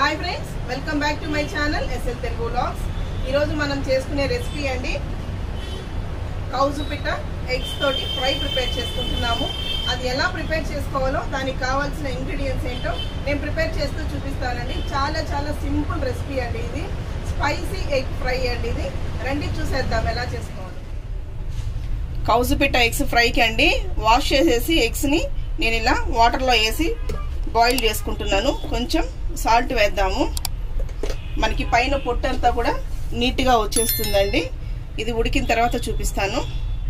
hi friends welcome back to my channel SL Telugu vlogs ఈరోజు మనం చేసుకునే రెసిపీ అండి కౌజు పిట్ట ఎగ్స్ తోటి ఫ్రై ప్రిపేర్ చేసుకుంటున్నాము అది ఎలా ప్రిపేర్ చేసుకోవాలో దానికి కావాల్సిన ఇంగ్రీడియంట్స్ ఏంటో నేను ప్రిపేర్ చేస్తూ చూపిస్తానండి చాలా చాలా సింపుల్ రెసిపీ అండి ఇది స్పైసీ ఎగ్ ఫ్రై అండి ఇది రండి చూసేద్దాం ఎలా చేసుకోవాలి కౌజు పిట్ట ఎగ్స్ ఫ్రైకి అండి వాష్ చేసేసి ఎగ్స్ని నేను ఇలా వాటర్లో వేసి బాయిల్ చేసుకుంటున్నాను కొంచెం సాల్ట్ వేద్దాము మనకి పైన పొట్టంతా కూడా నీట్గా వచ్చేస్తుందండి ఇది ఉడికిన తర్వాత చూపిస్తాను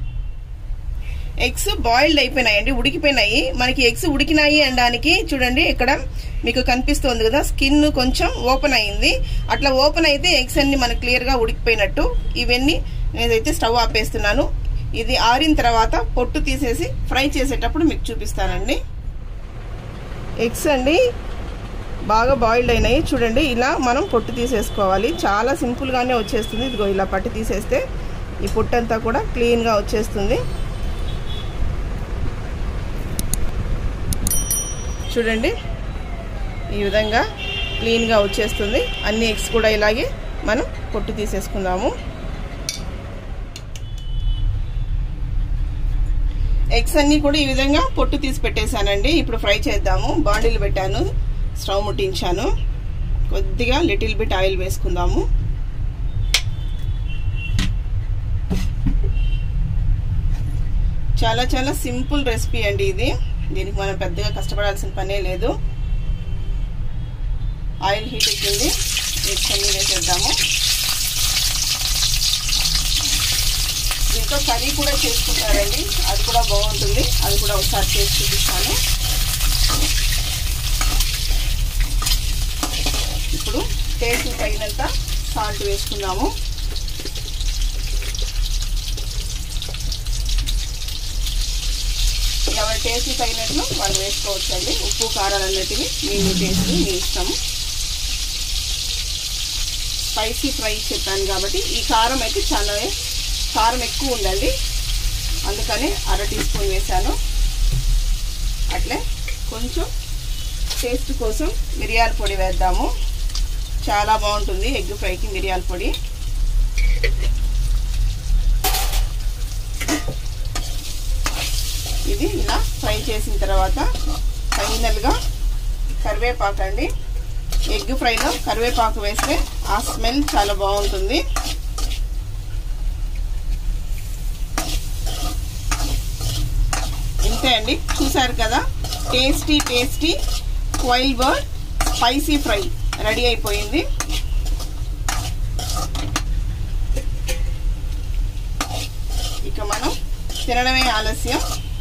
ఎగ్స్ బాయిల్డ్ అయిపోయినాయండి ఉడికిపోయినాయి మనకి ఎగ్స్ ఉడికినాయి అనడానికి చూడండి ఇక్కడ మీకు కనిపిస్తుంది కదా స్కిన్ కొంచెం ఓపెన్ అయింది అట్లా ఓపెన్ అయితే ఎగ్స్ అన్ని మనకు క్లియర్గా ఉడికిపోయినట్టు ఇవన్నీ నేనైతే స్టవ్ ఆపేస్తున్నాను ఇది ఆరిన తర్వాత పొట్టు తీసేసి ఫ్రై చేసేటప్పుడు మీకు చూపిస్తానండి ఎగ్స్ అండి బాగా బాయిల్డ్ అయినాయి చూడండి ఇలా మనం పొట్టు తీసేసుకోవాలి చాలా సింపుల్గానే వచ్చేస్తుంది ఇదిగో ఇలా పట్టి తీసేస్తే ఈ పొట్టంతా కూడా క్లీన్గా వచ్చేస్తుంది చూడండి ఈ విధంగా క్లీన్గా వచ్చేస్తుంది అన్ని ఎగ్స్ కూడా ఇలాగే మనం పొట్టు తీసేసుకుందాము ఎగ్స్ అన్నీ కూడా ఈ విధంగా పొట్టు తీసి పెట్టేశానండి ఇప్పుడు ఫ్రై చేద్దాము బాండీలు పెట్టాను స్టవ్ ముట్టించాను కొద్దిగా లిటిల్ బిట్ ఆయిల్ వేసుకుందాము చాలా చాలా సింపుల్ రెసిపీ అండి ఇది దీనికి మనం పెద్దగా కష్టపడాల్సిన పనే లేదు ఆయిల్ హీట్ ఎక్కింది ఎగ్స్ అన్నీ వేసేద్దాము దీంతో కర్రీ కూడా చేసుకుంటారండి అది కూడా బాగుంటుంది అది కూడా ఒకసారి చేసి చూపిస్తాను ఇప్పుడు టేస్ట్ తగినంత సాల్ట్ వేసుకుందాము ఎవరి టేస్ట్ తగినట్లు వాళ్ళు వేసుకోవచ్చండి ఉప్పు కారాలు అన్నిటివి మీ మీ టేస్ట్ మీ ఇష్టము స్పైసీ ఫ్రై చెప్పాను కాబట్టి ఈ కారం అయితే చాలా కారం ఎక్కువ ఉందండి అందుకని అర టీ స్పూన్ వేసాను అట్లే కొంచెం టేస్ట్ కోసం మిరియాల పొడి వేద్దాము చాలా బాగుంటుంది ఎగ్ ఫ్రైకి మిరియాల పొడి ఇది ఇలా ఫ్రై చేసిన తర్వాత ఫైనల్గా కరివేపాకు అండి ఎగ్ ఫ్రైలో కరివేపాకు వేస్తే ఆ స్మెల్ చాలా బాగుంటుంది ఇంతే అండి చూసారు కదా tasty tasty quail bird spicy fry ready అయిపోయింది ఇక మనం తినడమే ఆలస్యం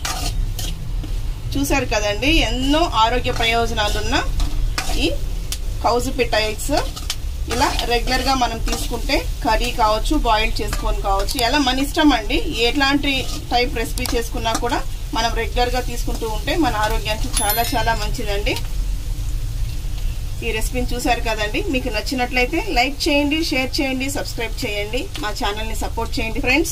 చూసారు కదండి ఎన్నో ఆరోగ్య ప్రయోజనాలున్న ఈ కౌజు పిట్ట ఎగ్స్ ఇలా రెగ్యులర్గా మనం తీసుకుంటే కర్రీ కావచ్చు బాయిల్ చేసుకొని కావచ్చు ఎలా మన ఇష్టం అండి ఎట్లాంటి టైప్ రెసిపీ చేసుకున్నా కూడా మనం రెగ్యులర్గా తీసుకుంటూ ఉంటే మన ఆరోగ్యానికి చాలా చాలా మంచిదండి ఈ రెసిపీని చూసారు కదండి మీకు నచ్చినట్లయితే లైక్ చేయండి షేర్ చేయండి సబ్స్క్రైబ్ చేయండి మా ఛానల్ని సపోర్ట్ చేయండి ఫ్రెండ్స్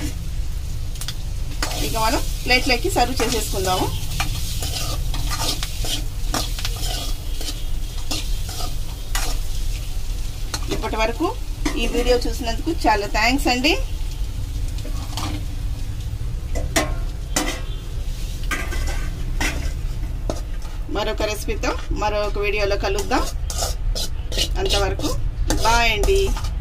ఇక మనం ప్లేట్లోకి సర్వ్ చేసేసుకుందాము ఇప్పటి వరకు ఈ వీడియో చూసినందుకు చాలా థ్యాంక్స్ అండి మరొక రెసిపీతో మరొక వీడియోలో కలుద్దాం అంతవరకు బాయ్ అండి